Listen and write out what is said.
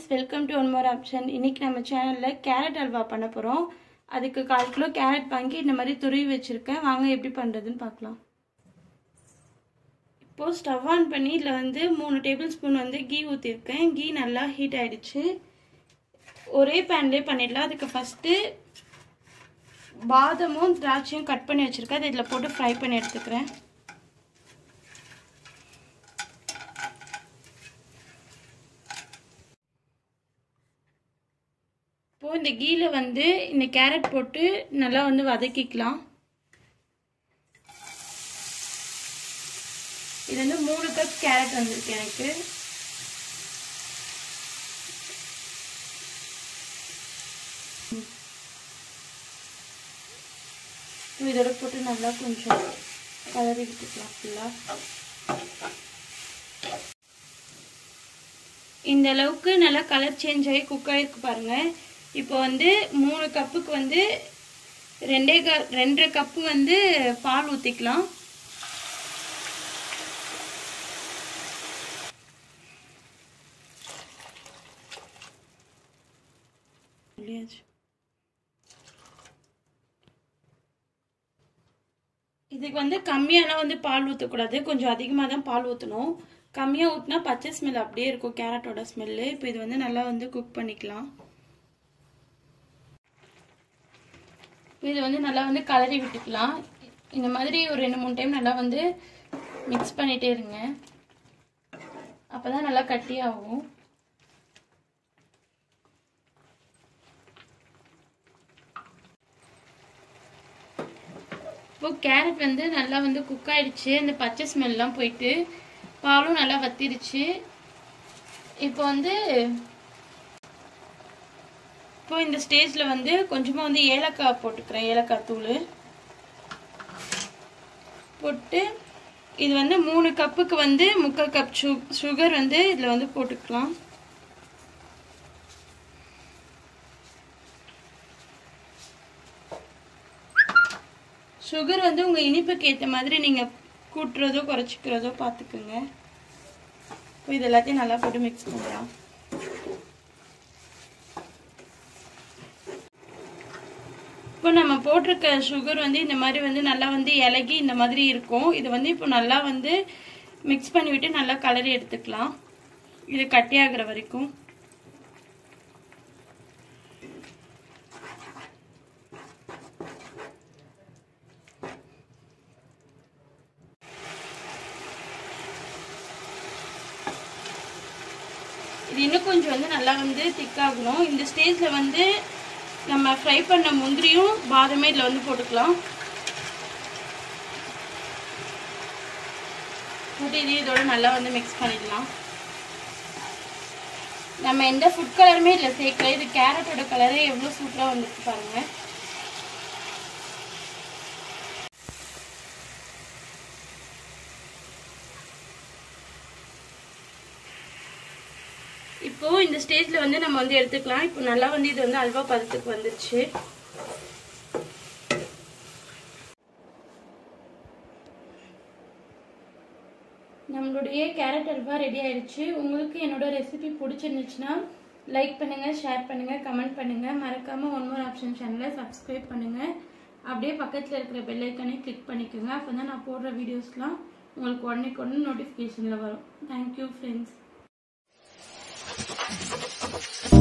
welcome to one more option இன்னைக்கு நம்ம சேனலில் கேரட் அல்வா பண்ண போகிறோம் அதுக்கு கால் கிலோ கேரட் வாங்கி இந்த மாதிரி துருவி வச்சுருக்கேன் வாங்க எப்படி பண்ணுறதுன்னு பார்க்கலாம் இப்போது ஸ்டவ் ஆன் பண்ணி இதில் வந்து மூணு டேபிள் ஸ்பூன் வந்து கீ ஊற்றிருக்கேன் கீ நல்லா ஹீட் ஆகிடுச்சு ஒரே பேன்லேயே பண்ணிடலாம் அதுக்கு ஃபஸ்ட்டு பாதமும் திராட்சையும் கட் பண்ணி வச்சுருக்கேன் அதை இதில் போட்டு ஃப்ரை பண்ணி எடுத்துக்கிறேன் இப்போ இந்த கீல வந்து இந்த கேரட் போட்டு நல்லா வந்து வதக்கிக்கலாம் இது வந்து மூணு கப் கேரட் வந்திருக்கு எனக்கு இதோட போட்டு நல்லா கொஞ்சம் கலரி விட்டுக்கலாம் ஃபுல்லாக இந்த அளவுக்கு நல்லா கலர் சேஞ்ச் ஆகி குக் ஆகிருக்கு பாருங்கள் இப்போ வந்து மூணு கப்புக்கு வந்து ரெண்டே க ரெண்டரை கப்பு வந்து பால் ஊற்றிக்கலாம் இதுக்கு வந்து கம்மியாலாம் வந்து பால் ஊற்றக்கூடாது கொஞ்சம் அதிகமாக தான் பால் ஊற்றணும் கம்மியாக ஊற்றினா பச்சை ஸ்மெல் அப்படியே இருக்கும் கேரட்டோட ஸ்மெல்லு இப்போ இது வந்து நல்லா வந்து குக் பண்ணிக்கலாம் இது வந்து நல்லா வந்து கலரி விட்டுக்கலாம் இந்த மாதிரி ஒரு ரெண்டு மூணு டைம் நல்லா வந்து மிக்ஸ் பண்ணிகிட்டே இருங்க அப்போ தான் நல்லா கட்டியாகும் இப்போ கேரட் வந்து நல்லா வந்து குக் ஆயிடுச்சு அந்த பச்சை ஸ்மெல்லாம் போயிட்டு பாலும் நல்லா வத்திருச்சு இப்போ வந்து இப்போ இந்த ஸ்டேஜில் வந்து கொஞ்சமாக வந்து ஏலக்காய் போட்டுக்கிறேன் ஏலக்காய் தூள் போட்டு இது வந்து மூணு கப்புக்கு வந்து முக்கால் கப் சு சுகர் வந்து இதில் வந்து போட்டுக்கலாம் சுகர் வந்து உங்கள் இனிப்புக்கு ஏற்ற மாதிரி நீங்கள் கூட்டுறதோ குறைச்சிக்கிறதோ பார்த்துக்குங்க இப்போ இது எல்லாத்தையும் நல்லா போட்டு மிக்ஸ் பண்ணலாம் இப்போ நம்ம போட்டிருக்க சுகர் வந்து இந்த மாதிரி வந்து நல்லா வந்து இலகி இந்த மாதிரி இருக்கும் இது வந்து இப்போ நல்லா வந்து மிக்ஸ் பண்ணிவிட்டு நல்லா கலரி எடுத்துக்கலாம் இது கட்டியாகிற வரைக்கும் இது இன்னும் கொஞ்சம் வந்து நல்லா வந்து திக்காகணும் இந்த ஸ்டேஜில் வந்து நம்ம ஃப்ரை பண்ண முந்திரியும் பாதமே இதில் வந்து போட்டுக்கலாம் போட்டு இது இதோட நல்லா வந்து மிக்ஸ் பண்ணிடலாம் நம்ம எந்த ஃபுட் கலருமே இதில் சேர்க்கல இது கேரட்டோட கலரே எவ்வளோ சூப்பராக வந்துருக்கு பாருங்கள் இப்போ இந்த ஸ்டேஜ்ல வந்து நம்ம வந்து எடுத்துக்கலாம் இப்போ நல்லா வந்து இது வந்து அல்வா பதத்துக்கு வந்துருச்சு நம்மளுடைய கேரட் அல்வா ரெடி ஆயிடுச்சு உங்களுக்கு என்னோட ரெசிபி பிடிச்சிருந்துச்சுன்னா லைக் பண்ணுங்க ஷேர் பண்ணுங்க கமெண்ட் பண்ணுங்க மறக்காம ஒன் மோர் ஆப்ஷன் சேனலை சப்ஸ்கிரைப் பண்ணுங்க அப்படியே பக்கத்தில் இருக்கிற பெல் ஐக்கனை கிளிக் பண்ணிக்கோங்க அப்போ தான் நான் போடுற வீடியோஸ்லாம் உங்களுக்கு உடனே உடனே நோட்டிஃபிகேஷனில் வரும் தேங்க்யூ ஃப்ரெண்ட்ஸ்